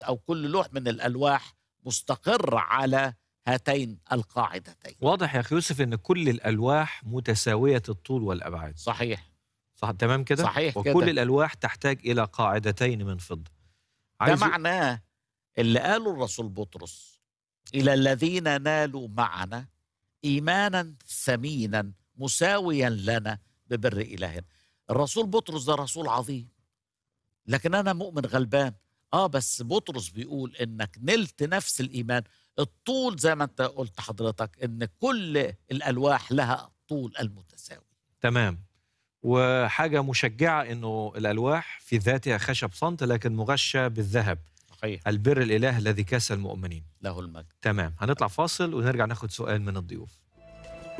او كل لوح من الالواح مستقر على هاتين القاعدتين واضح يا اخي يوسف ان كل الالواح متساويه الطول والابعاد صحيح صح تمام كده صحيح وكل كده. الالواح تحتاج الى قاعدتين من فضه ده عايز معناه اللي قاله الرسول بطرس الى الذين نالوا معنا ايمانا ثمينا مساويا لنا ببر الهنا الرسول بطرس ده رسول عظيم لكن انا مؤمن غلبان اه بس بطرس بيقول انك نلت نفس الايمان الطول زي ما انت قلت حضرتك ان كل الالواح لها طول المتساوي تمام وحاجه مشجعه انه الالواح في ذاتها خشب صمت لكن مغشه بالذهب صحيح البر الاله الذي كاس المؤمنين له المجد تمام هنطلع فاصل ونرجع ناخد سؤال من الضيوف